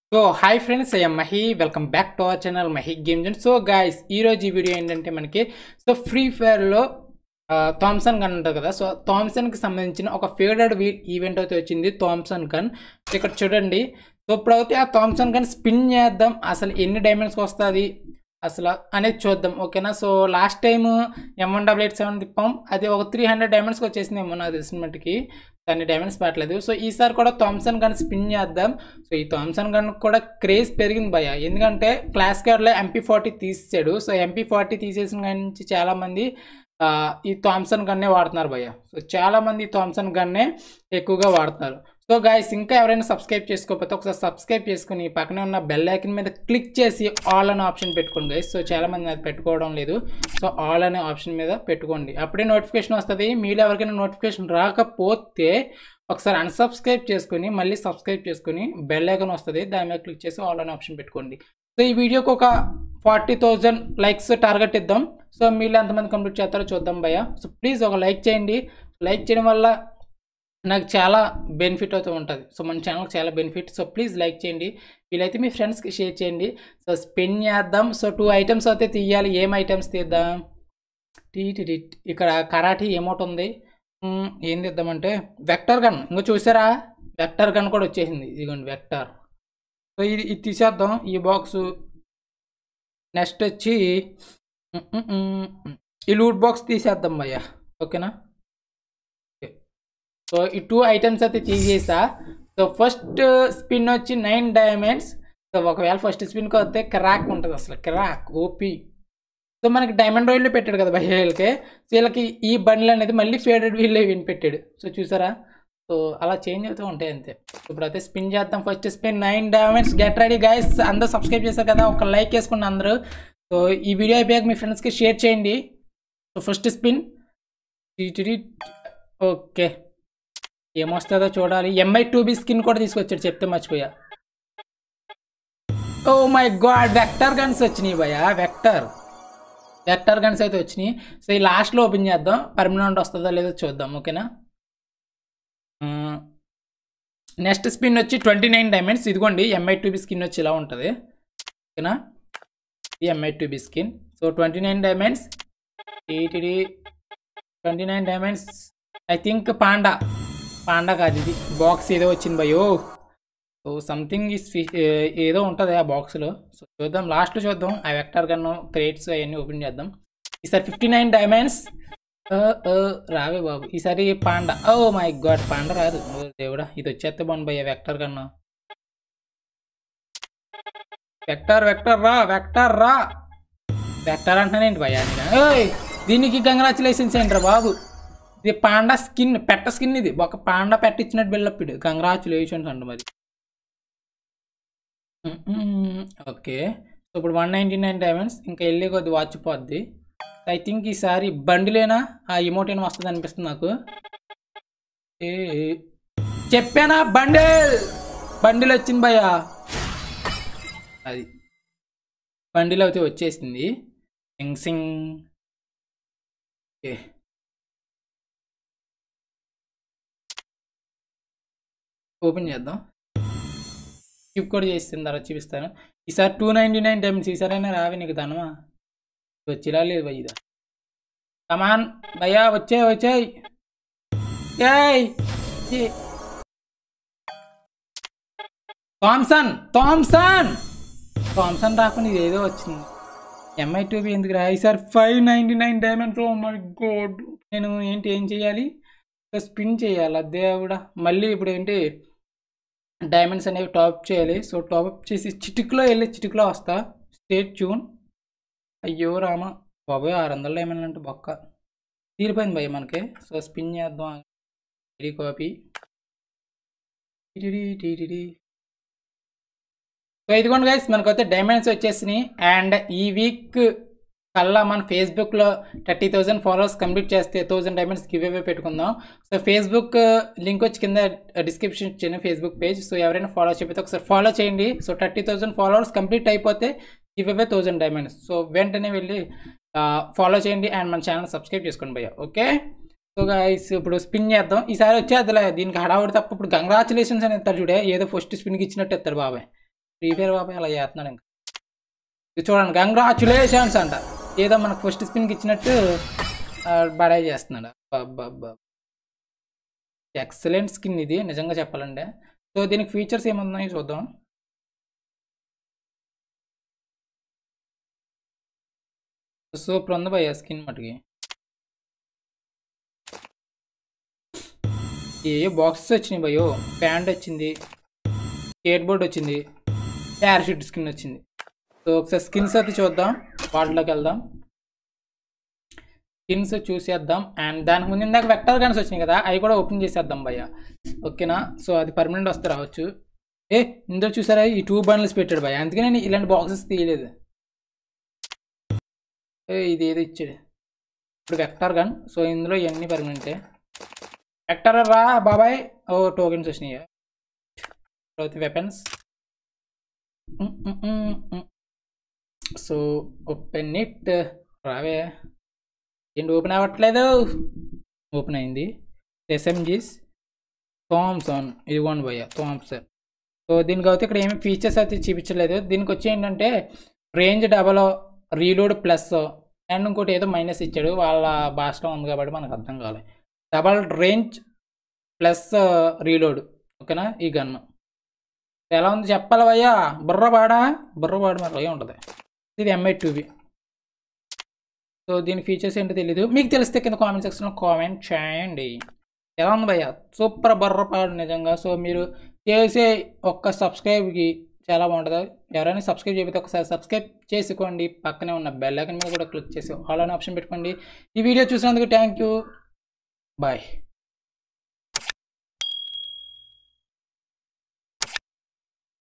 So hi friends I'm Mahi welcome back to our channel Mahi game zone so guys ఈరోజు ఈ video ఏంటంటే మనకి so free ఫైర్లో Thompson gun ఉంటుంది కదా సో థామ్సన్కి సంబంధించిన ఒక ఫేవరెట్ ఈవెంట్ అయితే వచ్చింది థామ్సన్ గన్ ఇక్కడ చూడండి సో ఇప్పుడైతే ఆ థామ్సన్ గన్ స్పిన్ చేద్దాం అసలు ఎన్ని డైమండ్స్కి వస్తుంది అసలు అనేది చూద్దాం ఓకేనా so last time M one double eight seven తిప్పాం అది ఒక త్రీ హండ్రెడ్ డైమండ్స్కి వచ్చేసింది ఏమో నాకు తెలిసిన మట్టుకి దాన్ని డైమండ్స్ పట్టలేదు సో ఈసారి కూడా థామ్సన్ గన్ స్పిన్ చేద్దాం సో ఈ థామ్సన్ గన్ కూడా క్రేజ్ పెరిగింది భయ ఎందుకంటే క్లాస్ కార్డ్లో ఎంపీ ఫార్టీ తీసాడు సో ఎంపీ ఫార్టీ తీసేసిన కాడి నుంచి చాలామంది ఆ, ఈ థామ్సన్ గన్నే వాడుతున్నారు భయ్య సో చాలామంది ఈ థామ్సన్ గన్నే ఎక్కువగా వాడుతున్నారు సో గాయస్ ఇంకా ఎవరైనా సబ్స్క్రైబ్ చేసుకోకపోతే ఒకసారి సబ్స్క్రైబ్ చేసుకుని పక్కనే ఉన్న బెల్ ఐకన్ మీద క్లిక్ చేసి ఆల్ అనే ఆప్షన్ పెట్టుకోండి గైస్ సో చాలామంది అది పెట్టుకోవడం లేదు సో ఆల్ అనే ఆప్షన్ మీద పెట్టుకోండి అప్పుడే నోటిఫికేషన్ వస్తుంది మీరు ఎవరికైనా నోటిఫికేషన్ రాకపోతే ఒకసారి అన్సబ్స్క్రైబ్ చేసుకుని మళ్ళీ సబ్స్క్రైబ్ చేసుకుని బెల్ ఐకన్ వస్తుంది దాని మీద క్లిక్ చేసి ఆల్ అనే ఆప్షన్ పెట్టుకోండి సో ఈ వీడియోకి ఒక ఫార్టీ థౌజండ్ లైక్స్ టార్గెట్ ఇద్దాం సో మీరు ఎంతమంది కంప్లీట్ చేస్తారో చూద్దాం భయ్య సో ప్లీజ్ ఒక లైక్ చేయండి లైక్ చేయడం వల్ల నాకు చాలా బెనిఫిట్ అయితే ఉంటుంది సో మన ఛానల్కి చాలా బెనిఫిట్ సో ప్లీజ్ లైక్ చేయండి వీలైతే మీ ఫ్రెండ్స్కి షేర్ చేయండి సో స్పెన్ చేద్దాం సో టూ ఐటమ్స్ అయితే తీయాలి ఏం ఐటమ్స్ తీద్దాం టీ టీ టీ. ఇక్కడ కరాటీ ఏమోటి ఉంది మ్మ్, ఏం తీద్దామంటే వెక్టర్ గన్ ఇంకో చూసారా వెక్టర్ గన్ కూడా వచ్చేసింది ఇదిగోండి వెక్టర్ సో ఇది ఇది తీసేద్దాం ఈ బాక్స్ నెక్స్ట్ వచ్చి మ్మ్, మ్మ్, మ్మ్. ఈ లూట్ బాక్స్ తీసేద్దాం భయ్యా ఓకేనా ఓకే. సో ఈ టూ ఐటమ్స్ అయితే తీసేసా సో ఫస్ట్ స్పిన్ వచ్చి నైన్ డైమండ్స్ సో ఒకవేళ ఫస్ట్ స్పిన్కి వస్తే క్రాక్ ఉంటుంది అసలు క్రాక్ ఓపీ సో మనకి డైమండ్ రాయిల్లో పెట్టాడు కదా భయ్య వీళ్ళకి సో వీళ్ళకి ఈ బండ్లు అనేది మళ్ళీ ఫేడెడ్ వీళ్ళు విని పెట్టాడు సో చూసారా సో అలా చేంజ్ అవుతూ ఉంటాయి అంతే ఇప్పుడు అయితే స్పిన్ చేద్దాం first spin nine diamonds get ready guys అందరూ సబ్స్క్రైబ్ చేశారు కదా ఒక లైక్ వేసుకోండి అందరూ సో ఈ వీడియో అయిపోయాక మీ ఫ్రెండ్స్కి షేర్ చేయండి సో ఫస్ట్ స్పిన్ ఓకే ఏమొస్తుందో చూడాలి ఎంఐ టూ బి స్కిన్ కూడా తీసుకొచ్చాడు చెప్తే మర్చిపోయా oh my god vector guns వచ్చినాయి భయ వెక్టర్ వెక్టర్ గన్స్ అయితే వచ్చినాయి సో ఈ లాస్ట్లో ఓపెన్ చేద్దాం పర్మనెంట్ వస్తుందో లేదో చూద్దాం ఓకేనా నెక్స్ట్ స్పిన్ వచ్చి ట్వంటీ నైన్ డైమండ్స్ ఇదిగోండి ఎంఐ టూ బి స్కిన్ వచ్చి ఇలా ఉంటుంది ఓకేనా ఇది MI two B skin so twenty nine diamonds eighty twenty nine diamonds I think panda panda కాదు ఇది బాక్స్ ఏదో వచ్చింది భయో సో సంథింగ్ ఇస్ ఏదో ఉంటుంది ఆ బాక్స్లో సో చూద్దాం లాస్ట్లో చూద్దాం ఆ వెక్టర్ గన్ను క్రేట్స్ అవన్నీ ఓపెన్ చేద్దాం ఈసారి ఫిఫ్టీ నైన్ డైమండ్స్ రావే బాబు ఈసారి panda oh my god panda రాదు ఓ దేవుడా ఇది వచ్చేస్తే బాగుంది భయ్య వెక్టర్ గన్ను వెక్టర్ వెక్టర్ రా వెక్టర్ రా వెక్టర్ అంటున్నానేంటి భయ్య ఓయ్ దీనికి కంగ్రాచులేషన్స్ ఏంట్రా బాబు ఇది పాండా స్కిన్ పెట్ట స్కిన్ ఇది ఒక పాండా పెట్ట ఇచ్చినట్టు బిల్డప్ ఇది కంగ్రాచులేషన్స్ అంట మరి ఓకే సో ఇప్పుడు వన్ నైంటీ నైన్ డైమండ్స్ ఇంకా వెళ్ళి కొద్ది వాచిపోద్ది ఐ థింక్ ఈసారి బండిలేనా ఆ ఇమోటైన్ వస్తుంది అనిపిస్తుంది నాకు ఏ చెప్పానా బండిల్ బండిల్ వచ్చింది భయ్యా అది బండిల్ అయితే వచ్చేసింది సింగ్ సింగ్ ఓకే ఓపెన్ చేద్దాం స్కిప్ కూడా చేస్తుంది తర్వాత చూపిస్తాను ఈసారి టూ నైంటీ నైన్ టైమ్స్ ఈసారైనా రావి నీకు ధనమా వచ్చిలా లేదు భయ్య ఇదా కమాన్ భయ్యా వచ్చే వచ్చాయి ఏయ్ ఏ. థామ్సన్ థామ్సన్ థామ్సన్ రాకుండా ఇది ఏదో వచ్చింది ఎంఐ టూబీ ఎందుకు రా ఈసారి five ninety nine diamonds oh my god నేను ఏంటి ఏం చేయాలి స్పిన్ చేయాలి దేవుడా మళ్ళీ ఇప్పుడు ఏంటి డైమండ్స్ అనేవి టాప్ చేయాలి సో టాప్ చేసి చిటిక్లో వెళ్ళి చిటిక్లో వస్తా స్టేట్ ట్యూన్ అయ్యో రామ బాబాయ్ ఆరు వందల డైమండ్లు అంటే బొక్క తీరిపోయింది భయ్య మనకి సో స్పిన్ చేద్దాం ఇది కాపీ సో ఇదిగోండి గైస్ మనకైతే డైమండ్స్ వచ్చేసినాయి అండ్ ఈ వీక్ కల్లా మన ఫేస్బుక్లో థర్టీ థౌజండ్ ఫాలోవర్స్ కంప్లీట్ చేస్తే థౌజండ్ డైమండ్స్ గివ్ అవే పెట్టుకుందాం సో ఫేస్బుక్ లింక్ వచ్చి కింద డిస్క్రిప్షన్ ఇచ్చాను ఫేస్బుక్ పేజ్ సో ఎవరైనా ఫాలో చెప్పితే ఒకసారి ఫాలో చేయండి so thirty thousand followers complete అయిపోతే give away thousand diamonds so వెంటనే వెళ్ళి ఫాలో చేయండి అండ్ మన ఛానల్ సబ్స్క్రైబ్ చేసుకోండి భయ్య ఓకే సో గైస్ ఇప్పుడు స్పిన్ చేద్దాం ఈసారి వచ్చేదిలే దీనికి హడావుడి తప్ప ఇప్పుడు కంగ్రాచులేషన్స్ అని ఇస్తారు చూడే ఏదో ఫస్ట్ స్పిన్కి ఇచ్చినట్టు ఇస్తారు బాబాయ్ ఫ్రీ ఫైర్ బాబాయ్ అలా చేస్తున్నాడు ఇంకా ఇది చూడండి కంగ్రాచులేషన్స్ అంట ఏదో మనకు ఫస్ట్ స్పిన్కి ఇచ్చినట్టు బడాయి చేస్తున్నాడు అబ్బబ్బబ్బా ఎక్సలెంట్ స్కిన్ ఇది నిజంగా చెప్పాలంటే సో దీనికి ఫీచర్స్ ఏమున్నాయో చూద్దాం సూపర్ ఉంది భయ్య స్కిన్ మటుకి ఏ బాక్సెస్ వచ్చినాయి భయ్యో ప్యాంట్ వచ్చింది స్కేట్ బోర్డ్ వచ్చింది పారాషూట్ స్కిన్ వచ్చింది సో ఒకసారి స్కిన్స్ అయితే చూద్దాం వాటిలోకి వెళ్దాం స్కిన్స్ చూసేద్దాం అండ్ దానికి ముందు ఇందాక వెక్టర్ గన్స్ వచ్చినాయి కదా అవి కూడా ఓపెన్ చేసేద్దాం భయ్య ఓకేనా సో అది పర్మనెంట్ వస్తే రావచ్చు ఏ ఇందులో చూసారా ఈ టూ బండ్ల్స్ పెట్టాడు భయ్య అందుకే నేను ఇలాంటి బాక్సెస్ తీయలేదు ఏ ఇది ఏదో ఇచ్చాడు ఇప్పుడు వెక్టర్ గన్ సో ఇందులో ఇవన్నీ పర్మనెంటే వెక్టర్ రా బాబాయ్ ఓ టోకెన్స్ వచ్చినాయి తర్వాత వెపన్స్ సో ఓపెన్ ఇట్ రావే ఏంటి ఓపెన్ అవ్వట్లేదు ఓపెన్ అయింది ఎస్ఎంజీస్ థామ్సన్ ఇది వన్ భయ్య థామ్సన్ సో దీనికి అయితే ఇక్కడ ఏమి ఫీచర్స్ అయితే చూపించలేదు దీనికి వచ్చి ఏంటంటే range double reload plus and ఇంకోటి ఏదో మైనస్ ఇచ్చాడు వాళ్ళ భాషలో ఉంది కాబట్టి మనకు అర్థం కావాలి డబల్ రేంజ్ ప్లస్ రీలోడ్ ఓకేనా ఈ గన్ను ఎలా ఉంది చెప్పాలి భయ్యా బుర్రపాడా బుర్రపాడు మరి అలాగే ఉంటుంది ఇది ఎంఐ టూబీ సో దీని ఫీచర్స్ ఏంటో తెలీదు మీకు తెలిస్తే కింద కామెంట్ సెక్షన్లో కామెంట్ చేయండి ఎలా ఉంది భయ్య సూపర్ బర్రపాడు నిజంగా సో మీరు చేసే ఒక్క సబ్స్క్రైబ్కి చాలా బాగుంటుంది ఎవరైనా సబ్స్క్రైబ్ చేయకపోతే ఒకసారి సబ్స్క్రైబ్ చేసుకోండి పక్కనే ఉన్న బెల్ ఐకన్ మీద కూడా క్లిక్ చేసి ఆల్ అని ఆప్షన్ పెట్టుకోండి ఈ వీడియో చూసినందుకు థ్యాంక్ యూ బాయ్